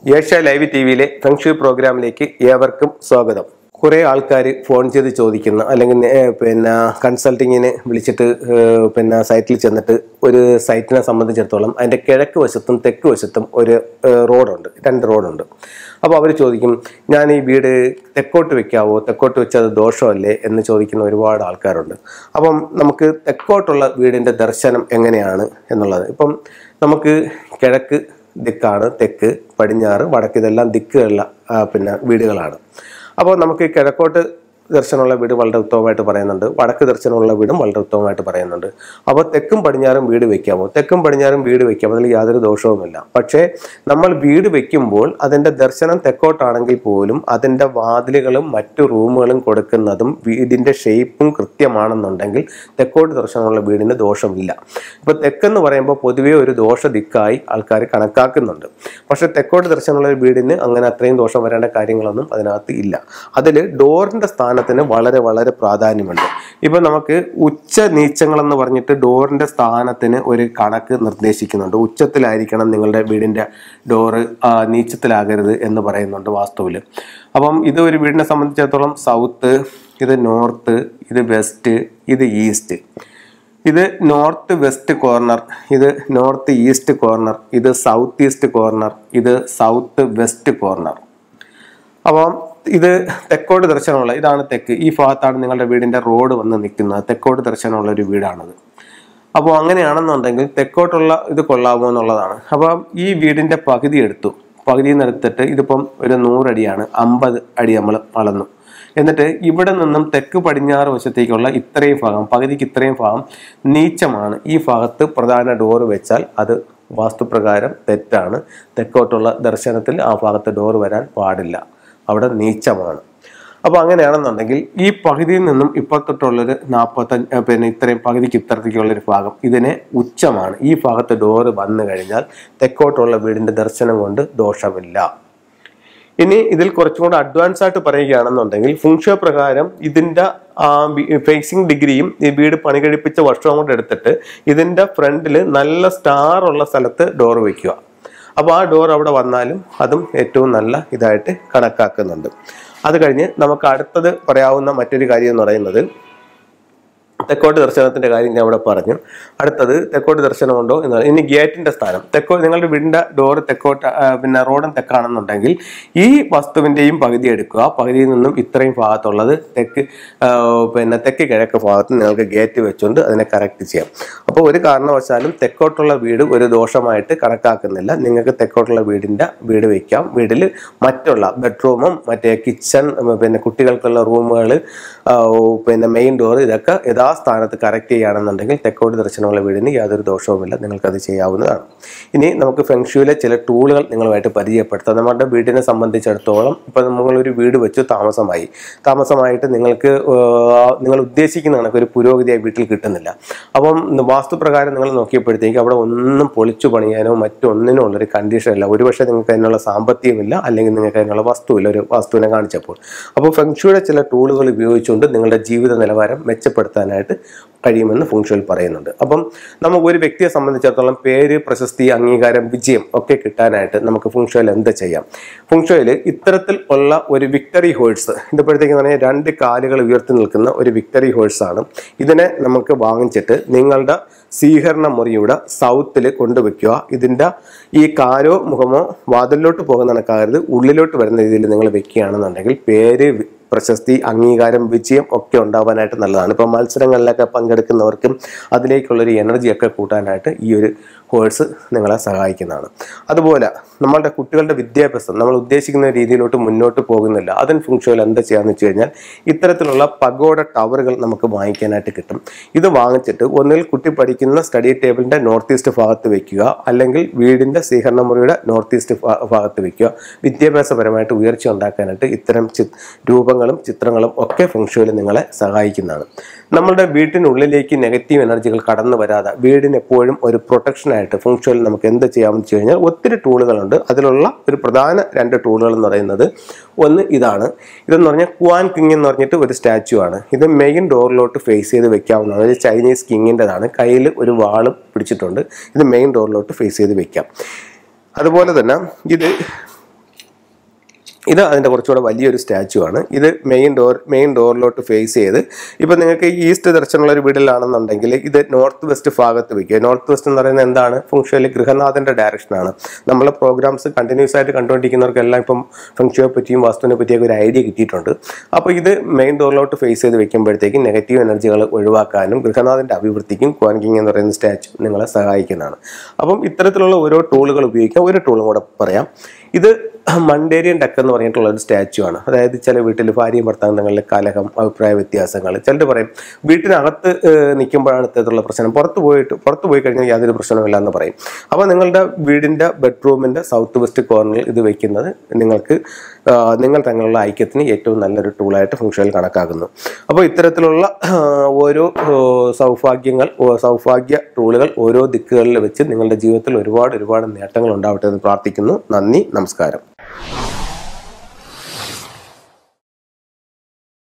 Asia live T വിയിലെ feng shui പ്രോഗ്രാമിലേക്ക് ഏവർക്കും സ്വാഗതം കുറേ ആൾക്കാർ ഫോൺ ചെയ്ത് ചോദിക്കുന്ന അല്ലെങ്കിൽ നേ- പിന്നെ കൺസൾട്ടിങ്ങിന് വിളിച്ചിട്ട് ഏഹ്, പിന്നെ സൈറ്റിൽ ചെന്നിട്ട് ഒരു സൈറ്റിനെ സംബന്ധിച്ചിടത്തോളം അതിൻ്റെ കിഴക്ക് വശത്തും തെക്ക് വശത്തും ഒരു ഏഹ്, റോഡുണ്ട് രണ്ട് റോഡുണ്ട് അപ്പോൾ അവർ ചോദിക്കും ഞാൻ ഈ വീട് തെക്കോട്ട് വെക്കാവോ തെക്കോട്ട് വെച്ചത് ദോഷമല്ലേ എന്ന് ചോദിക്കുന്ന ഒരുപാട് ആൾക്കാരുണ്ട് അപ്പം നമുക്ക് തെക്കോട്ടുള്ള വീടിൻ്റെ ദർശനം എങ്ങനെയാണ് എന്നുള്ളത് ഇപ്പം നമുക്ക് കിഴക്ക് ദിക്കാണ് തെക്ക് പടിഞ്ഞാറ് വടക്ക് ഇതെല്ലാം ദിക്കുള്ള ആ, പിന്നെ വീടുകളാണ് അപ്പോൾ നമുക്ക് കിഴക്കോട്ട് ദർശനമുള്ള വീട് വളരെ ഉത്തമമായിട്ട് പറയുന്നുണ്ട് വടക്ക് ദർശനമുള്ള വീടും വളരെ ഉത്തമമായിട്ട് പറയുന്നുണ്ട് അപ്പോൾ തെക്കും പടിഞ്ഞാറും വീട് വെക്കാമോ തെക്കും പടിഞ്ഞാറും വീട് വെക്കാം അതിൽ യാതൊരു ദോഷവുമില്ല പക്ഷേ നമ്മൾ വീട് വെക്കുമ്പോൾ അതിൻ്റെ ദർശനം തെക്കോട്ടാണെങ്കിൽ പോലും അതിൻ്റെ വാതിലുകളും മറ്റു റൂമുകളും കൊടുക്കുന്നതും വീടിൻ്റെ ഷേപ്പും കൃത്യമാണെന്നുണ്ടെങ്കിൽ തെക്കോട്ട് ദർശനമുള്ള വീടിന് ദോഷമില്ല ഇപ്പോൾ തെക്കെന്ന് പറയുമ്പോൾ പൊതുവേ ഒരു ദോഷ ദിക്കായി ആൾക്കാർ കണക്കാക്കുന്നുണ്ട് പക്ഷേ തെക്കോട്ട് ദർശനമുള്ള ഒരു വീടിന് അങ്ങനെ അത്രയും ദോഷം വരേണ്ട കാര്യങ്ങളൊന്നും അതിനകത്ത് ഇല്ല അതിൽ ഡോറിൻ്റെ സ്ഥാനത്തിന് വളരെ വളരെ പ്രാധാന്യമുണ്ട് ഇപ്പം നമുക്ക് ഉച്ച നീച്ചങ്ങളെന്ന് പറഞ്ഞിട്ട് ഡോറിൻ്റെ സ്ഥാനത്തിന് ഒരു കണക്ക് നിർദ്ദേശിക്കുന്നുണ്ട് ഉച്ചത്തിലായിരിക്കണം നിങ്ങളുടെ വീടിൻ്റെ ഡോറ് നീച്ചത്തിലാകരുത് എന്ന് പറയുന്നുണ്ട് വാസ്തവിൽ അപ്പം ഇത് ഒരു വീടിനെ സംബന്ധിച്ചിടത്തോളം സൗത്ത് ഇത് നോർത്ത് ഇത് വെസ്റ്റ് ഇത് ഈസ്റ്റ് ഇത് നോർത്ത് വെസ്റ്റ് കോർണർ ഇത് നോർത്ത് ഈസ്റ്റ് കോർണർ ഇത് സൗത്ത് ഈസ്റ്റ് കോർണർ ഇത് സൗത്ത് വെസ്റ്റ് കോർണർ അപ്പം ഇത് തെക്കോട്ട് ദർശനമുള്ള ഇതാണ് തെക്ക് ഈ ഭാഗത്താണ് നിങ്ങളുടെ വീടിന്റെ റോഡ് വന്ന് നിൽക്കുന്നത് തെക്കോട്ട് ദർശനമുള്ള ഒരു വീടാണത് അപ്പോൾ അങ്ങനെയാണെന്നുണ്ടെങ്കിൽ തെക്കോട്ടുള്ള ഇത് കൊള്ളാമോ എന്നുള്ളതാണ് അപ്പം ഈ വീടിന്റെ പകുതി എടുത്തു പകുതിയിൽ നിന്ന് എടുത്തിട്ട് ഇതിപ്പം ഒരു നൂറടിയാണ് അമ്പത് അടി നമ്മൾ അളന്നു എന്നിട്ട് ഇവിടെ നിന്നും തെക്ക് പടിഞ്ഞാറ് വശത്തേക്കുള്ള ഇത്രയും ഭാഗം പകുതിക്ക് ഇത്രയും ഭാഗം നീച്ചമാണ് ഈ ഭാഗത്ത് പ്രധാന ഡോറ് വെച്ചാൽ അത് വാസ്തുപ്രകാരം തെറ്റാണ് തെക്കോട്ടുള്ള ദർശനത്തിൽ ആ ഭാഗത്ത് ഡോറ് വരാൻ പാടില്ല അവിടെ നീച്ചമാണ് അപ്പോൾ അങ്ങനെയാണെന്നുണ്ടെങ്കിൽ ഈ പകുതിയിൽ നിന്നും ഇപ്പത്തൊട്ടുള്ളൊരു നാൽപ്പത്തഞ്ച് പിന്നെ ഇത്രയും പകുതിക്ക് ഇത്രത്തേക്കുള്ളൊരു ഭാഗം ഇതിനെ ഉച്ചമാണ് ഈ ഭാഗത്ത് ഡോറ് വന്നു കഴിഞ്ഞാൽ തെക്കോട്ടുള്ള വീടിൻ്റെ ദർശനം കൊണ്ട് ദോഷമില്ല ഇനി ഇതിൽ കുറച്ചും കൂടെ അഡ്വാൻസ് ആയിട്ട് പറയുകയാണെന്നുണ്ടെങ്കിൽ ഫുങ്ഷോ പ്രകാരം ഇതിന്റെ ഫേസിംഗ് ഡിഗ്രിയും ഈ വീട് പണി കഴിപ്പിച്ച വർഷവും കൂടെ എടുത്തിട്ട് ഇതിന്റെ ഫ്രണ്ടിൽ നല്ല സ്റ്റാർ ഉള്ള സ്ഥലത്ത് ഡോർ വെക്കുക അപ്പോൾ ആ ഡോർ അവിടെ വന്നാലും അതും ഏറ്റവും നല്ല ഇതായിട്ട് കണക്കാക്കുന്നുണ്ട് അത് കഴിഞ്ഞ് നമുക്ക് അടുത്തത് പറയാവുന്ന മറ്റൊരു കാര്യം എന്ന് പറയുന്നത് തെക്കോട്ട് ദർശനത്തിന്റെ കാര്യം ഞാൻ അവിടെ പറഞ്ഞു അടുത്തത് തെക്കോട്ട് ദർശനമുണ്ടോ എന്ന് ഇനി ഗേറ്റിന്റെ സ്ഥാനം തെക്കോ നിങ്ങളുടെ വീടിന്റെ ഡോറ് തെക്കോട്ട് ആ, പിന്നെ റോഡും തെക്കാണെന്നുണ്ടെങ്കിൽ ഈ വസ്തുവിന്റെയും പകുതി എടുക്കുക പകുതിയിൽ നിന്നും ഇത്രയും ഭാഗത്തുള്ളത് തെക്ക് ആ, പിന്നെ തെക്ക് കിഴക്ക് ഭാഗത്ത് നിങ്ങൾക്ക് ഗേറ്റ് വെച്ചുകൊണ്ട് അതിനെ കറക്റ്റ് ചെയ്യാം അപ്പോൾ ഒരു കാരണവശാലും തെക്കോട്ടുള്ള വീട് ഒരു ദോഷമായിട്ട് കണക്കാക്കുന്നില്ല നിങ്ങൾക്ക് തെക്കോട്ടുള്ള വീടിന്റെ വീട് വയ്ക്കാം വീട്ടിൽ മറ്റുള്ള ബെഡ്റൂമും മറ്റേ കിച്ചൺ പിന്നെ കുട്ടികൾക്കുള്ള റൂമുകൾ പിന്നെ മെയിൻ ഡോർ ഇതൊക്കെ യഥാസ്ഥാനത്ത് കറക്റ്റ് ചെയ്യുകയാണെന്നുണ്ടെങ്കിൽ തെക്കോട്ട് ദർശനമുള്ള വീടിന് യാതൊരു ദോഷവുമില്ല നിങ്ങൾക്കത് ചെയ്യാവുന്നതാണ് ഇനി നമുക്ക് ഫെങ്ഷുവിലെ ചില ടൂളുകൾ നിങ്ങളുമായിട്ട് പരിചയപ്പെടുത്താം നമ്മുടെ വീടിനെ സംബന്ധിച്ചിടത്തോളം ഇപ്പം നമ്മളൊരു വീട് വെച്ച് താമസമായി താമസമായിട്ട് നിങ്ങൾക്ക് ആ, നിങ്ങൾ ഉദ്ദേശിക്കുന്ന കണക്ക് ഒരു പുരോഗതി ആ വീട്ടിൽ കിട്ടുന്നില്ല അപ്പം വാസ്തുപ്രകാരം നിങ്ങൾ നോക്കിയപ്പോഴത്തേക്ക് അവിടെ ഒന്നും പൊളിച്ചു പണിയാനോ മറ്റൊന്നിനോ ഉള്ളൊരു കണ്ടീഷൻ ഇല്ല ഒരുപക്ഷെ നിങ്ങൾക്ക് അതിനുള്ള സാമ്പത്തികമില്ല അല്ലെങ്കിൽ നിങ്ങൾക്ക് അതിനുള്ള വസ്തുവില്ല ഒരു വസ്തുവിനെ കാണിച്ചപ്പോൾ അപ്പോൾ ഫെങ്ഷുയുടെ ചില ടൂളുകൾ ഉപയോഗിച്ചുകൊണ്ട് നിങ്ങളുടെ ജീവിത നിലവാരം മെച്ചപ്പെടുത്താനായിട്ട് കഴിയുമെന്ന് ഫുങ്ഷുവൽ പറയുന്നുണ്ട് അപ്പം നമുക്ക് ഒരു വ്യക്തിയെ സംബന്ധിച്ചിടത്തോളം പേര് പ്രശസ്തി അംഗീകാരം വിജയം ഒക്കെ കിട്ടാനായിട്ട് നമുക്ക് ഫുങ്ഷുവൽ എന്ത് ചെയ്യാം ഫുങ്ഷുവൽ ഇത്തരത്തിൽ ഉള്ള ഒരു വിക്ടറി ഹോഴ്സ് ഇതിപ്പോഴത്തേക്ക് പറഞ്ഞാൽ രണ്ട് കാലുകൾ ഉയർത്തി നിൽക്കുന്ന ഒരു വിക്ടറി ഹോഴ്സ് ആണ് ഇതിനെ നമുക്ക് വാങ്ങിച്ചിട്ട് നിങ്ങളുടെ സ്വീകരണ മുറിയുടെ സൗത്തിൽ കൊണ്ടുവയ്ക്കുക ഇതിൻ്റെ ഈ കാലോ മുഖമോ വാതിലിലോട്ട് പോകുന്ന കണക്കാകരുത് ഉള്ളിലോട്ട് വരുന്ന രീതിയിൽ നിങ്ങൾ വെക്കുകയാണെന്നുണ്ടെങ്കിൽ പേര് വി- പ്രശസ്തി അംഗീകാരം വിജയം ഒക്കെ ഉണ്ടാവാനായിട്ട് നല്ലതാണ് ഇപ്പോൾ മത്സരങ്ങളിലൊക്കെ പങ്കെടുക്കുന്നവർക്കും അതിലേക്കുള്ളൊരു എനർജിയൊക്കെ കൂട്ടാനായിട്ട് ഈ ഒരു കോഴ്സ് നിങ്ങളെ സഹായിക്കുന്നതാണ് അതുപോലെ നമ്മളുടെ കുട്ടികളുടെ വിദ്യാഭ്യാസം നമ്മൾ ഉദ്ദേശിക്കുന്ന രീതിയിലോട്ട് മുന്നോട്ട് പോകുന്നില്ല അതിന് ഫുങ്ഷനിൽ എന്താ ചെയ്യാന്ന് വെച്ച് കഴിഞ്ഞാൽ ഇത്തരത്തിലുള്ള പഗോഡ ടവറുകൾ നമുക്ക് വാങ്ങിക്കാനായിട്ട് കിട്ടും ഇത് വാങ്ങിച്ചിട്ട് ഒന്നിൽ കുട്ടി പഠിക്കുന്ന സ്റ്റഡി ടേബിളിന്റെ നോർത്ത് ഈസ്റ്റ് ഭാഗത്ത് വെക്കുക അല്ലെങ്കിൽ വീടിന്റെ സ്വീകരണ മുറിയുടെ നോർത്ത് ഈസ്റ്റ് ഭാ- ഭാഗത്ത് വെക്കുക വിദ്യാഭ്യാസപരമായിട്ട് ഉയർച്ച ഉണ്ടാക്കാനായിട്ട് ഇത്തരം ചി രൂപങ്ങളും ചിത്രങ്ങളും ഒക്കെ ഫെങ്ഷുവിൽ നിങ്ങളെ സഹായിക്കുന്നതാണ് നമ്മുടെ വീട്ടിനുള്ളിലേക്ക് നെഗറ്റീവ് എനർജികൾ കടന്നു വരാതെ വീടിന് എപ്പോഴും ഒരു പ്രൊട്ടക്ഷനായിട്ട് ഫുങ്ഷനിൽ നമുക്ക് എന്ത് ചെയ്യാമെന്ന് വെച്ച് കഴിഞ്ഞാൽ ഒത്തിരി ടൂളുകളുണ്ട് അതിലുള്ള ഒരു പ്രധാന രണ്ട് ടൂളുകൾ എന്ന് പറയുന്നത് ഒന്ന് ഇതാണ് ഇതെന്ന് പറഞ്ഞാൽ ക്വാൻ കിങ് എന്ന് പറഞ്ഞിട്ട് ഒരു സ്റ്റാച്ചു ആണ് ഇത് മെയിൻ ഡോറിലോട്ട് ഫേസ് ചെയ്ത് വെക്കാവുന്നതാണ് ഇത് ചൈനീസ് കിങ്ങിൻ്റെതാണ് കയ്യിൽ ഒരു വാളും പിടിച്ചിട്ടുണ്ട് ഇത് മെയിൻ ഡോറിലോട്ട് ഫേസ് ചെയ്ത് വെക്കാം അതുപോലെ തന്നെ ഇത് ഇത് അതിൻ്റെ കുറച്ചുകൂടെ വലിയൊരു സ്റ്റാച്ചു ആണ് ഇത് മെയിൻ ഡോർ മെയിൻ ഡോറിലോട്ട് ഫേസ് ചെയ്ത് ഇപ്പം നിങ്ങൾക്ക് ഈസ്റ്റ് ദർശനമുള്ള ഒരു വീട്ടിലാണെന്നുണ്ടെങ്കിൽ ഇത് നോർത്ത് വെസ്റ്റ് ഭാഗത്ത് വയ്ക്കുക നോർത്ത് വെസ്റ്റ് എന്ന് പറയുന്നത് എന്താണ് ഫംഗ്ഷനിൽ ഗൃഹനാഥൻ്റെ ഡയറക്ഷനാണ് നമ്മളെ പ്രോഗ്രാംസ് കണ്ടിന്യൂസ് ആയിട്ട് കണ്ടുകൊണ്ടിരിക്കുന്നവർക്കെല്ലാം ഇപ്പം ഫംഗ്ഷനെ പറ്റിയും വാസ്തുവിനെ പറ്റിയൊക്കെ ഒരു ഐഡിയ കിട്ടിയിട്ടുണ്ട് അപ്പോൾ ഇത് മെയിൻ ഡോറിലോട്ട് ഫേസ് ചെയ്ത് വെക്കുമ്പോഴത്തേക്കും നെഗറ്റീവ് എനർജികൾ ഒഴിവാക്കാനും ഗൃഹനാഥൻ്റെ അഭിവൃദ്ധിക്കും ക്വാൻകിങ് എന്ന് പറയുന്ന സ്റ്റാച്ചു നിങ്ങളെ സഹായിക്കുന്നതാണ് അപ്പം ഇത്തരത്തിലുള്ള ഓരോ ടൂളുകൾ ഉപയോഗിക്കാം ഒരു ടൂളും കൂടെ പറയാം ഇത് മണ്ടേരിയൻ ഡക്ക് എന്ന് പറഞ്ഞിട്ടുള്ള ഒരു സ്റ്റാച്ചു ആണ് അതായത് ചില വീട്ടിൽ ഭാര്യയും ഭർത്താവും തങ്ങളുടെ കലഹം അഭിപ്രായ വ്യത്യാസങ്ങൾ ചിലർ പറയും വീട്ടിനകത്ത് ഏഹ്, നിൽക്കുമ്പോഴാണ് ഇത്തരത്തിലുള്ള പ്രശ്നം പുറത്ത് പോയിട്ട് പുറത്ത് പോയി കഴിഞ്ഞാൽ യാതൊരു പ്രശ്നമില്ല എന്ന് പറയും അപ്പോൾ നിങ്ങളുടെ വീടിൻ്റെ ബെഡ്റൂമിൻ്റെ സൗത്ത് വെസ്റ്റ് കോർണറിൽ ഇത് വെക്കുന്നത് നിങ്ങൾക്ക് ആ, നിങ്ങൾ തങ്ങളുള്ള ഐക്യത്തിന് ഏറ്റവും നല്ലൊരു ടൂളായിട്ട് ഫംഗ്ഷനിൽ കണക്കാക്കുന്നു അപ്പോൾ ഇത്തരത്തിലുള്ള ആ, ഓരോ ആ, സൗഭാഗ്യങ്ങൾ ഓ, സൗഭാഗ്യ ടൂളുകൾ ഓരോ ദിക്കുകളിൽ വെച്ച് നിങ്ങളുടെ ജീവിതത്തിൽ ഒരുപാട് ഒരുപാട് നേട്ടങ്ങൾ ഉണ്ടാവട്ടെ എന്ന് പ്രാർത്ഥിക്കുന്നു നന്ദി നമസ്കാരം